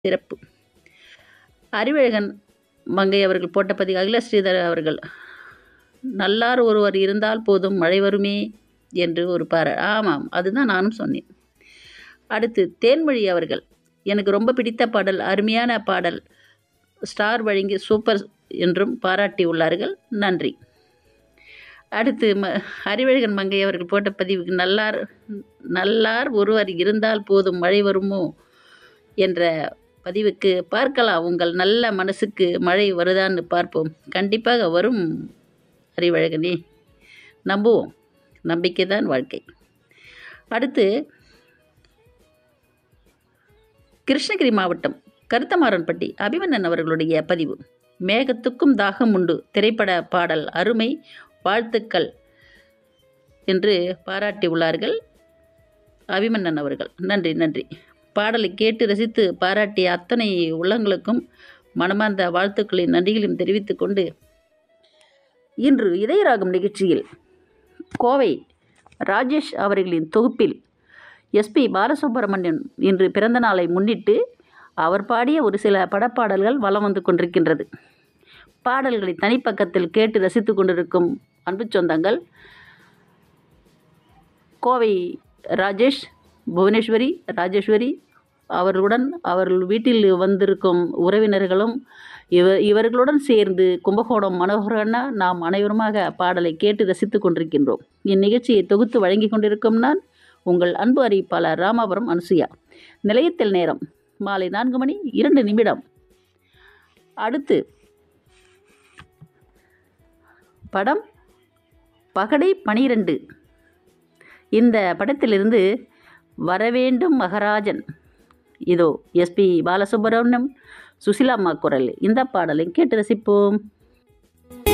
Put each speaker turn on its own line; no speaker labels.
சிறப்பு அறிவழகன் மங்கை அவர்கள் போட்ட பதிவு அகில ஸ்ரீதர் அவர்கள் நல்லார் ஒருவர் இருந்தால் போதும் மழை வருமே என்று ஒரு பார ஆமாம் அதுதான் நானும் சொன்னேன் அடுத்து தேன்மொழி அவர்கள் எனக்கு ரொம்ப பிடித்த பாடல் அருமையான பாடல் ஸ்டார் வழங்கி சூப்பர் என்றும் பாராட்டி உள்ளார்கள் நன்றி அடுத்து ம அறிவழகன் மங்கை அவர்கள் போட்ட பதிவுக்கு நல்லார் நல்லார் ஒருவர் இருந்தால் போதும் மழை வருமோ என்ற பதிவுக்கு பார்க்கலாம் உங்கள் நல்ல மனசுக்கு மழை வருதான்னு பார்ப்போம் கண்டிப்பாக வரும் அறிவழகனே நம்புவோம் நம்பிக்கை தான் வாழ்க்கை அடுத்து கிருஷ்ணகிரி மாவட்டம் கருத்தமாறன்பட்டி அபிமன்னன் அவர்களுடைய பதிவு மேகத்துக்கும் தாகம் உண்டு திரைப்பட பாடல் அருமை வாழ்த்துக்கள் என்று பாராட்டி உள்ளார்கள் அபிமன்னன் அவர்கள் நன்றி நன்றி பாடலை கேட்டு ரசித்து பாராட்டிய அத்தனை உள்ளங்களுக்கும் மனமார்ந்த வாழ்த்துக்களையும் நன்றிகளையும் தெரிவித்துக் கொண்டு இன்று இதயராகம் நிகழ்ச்சியில் கோவை ராஜேஷ் அவர்களின் தொகுப்பில் எஸ்பி பாலசுப்ரமணியன் இன்று பிறந்த நாளை முன்னிட்டு அவர் பாடிய ஒரு சில படப்பாடல்கள் வலம் வந்து கொண்டிருக்கின்றது பாடல்களை தனிப்பக்கத்தில் கேட்டு ரசித்து கொண்டிருக்கும் அன்பு சொந்தங்கள் கோவை ராஜேஷ் புவனேஸ்வரி ராஜேஸ்வரி அவர்களுடன் அவர்கள் வீட்டில் வந்திருக்கும் உறவினர்களும் இவ இவர்களுடன் சேர்ந்து கும்பகோணம் மனோகரண்ணா நாம் அனைவருமாக பாடலை கேட்டு ரசித்து கொண்டிருக்கின்றோம் இந்நிகழ்ச்சியை தொகுத்து வழங்கி கொண்டிருக்கும் நான் உங்கள் அன்பு அறிவிப்பாளர் ராமாபுரம் அனுசுயா நிலையத்தில் நேரம் மாலை நான்கு மணி இரண்டு நிமிடம் அடுத்து படம் பகடை பனிரெண்டு இந்த படத்திலிருந்து வரவேண்டும் மகராஜன் இதோ எஸ்பி பாலசுப்ரமணியம் சுசிலாம்மா குரல் இந்த பாடலை கேட்டு ரசிப்போம்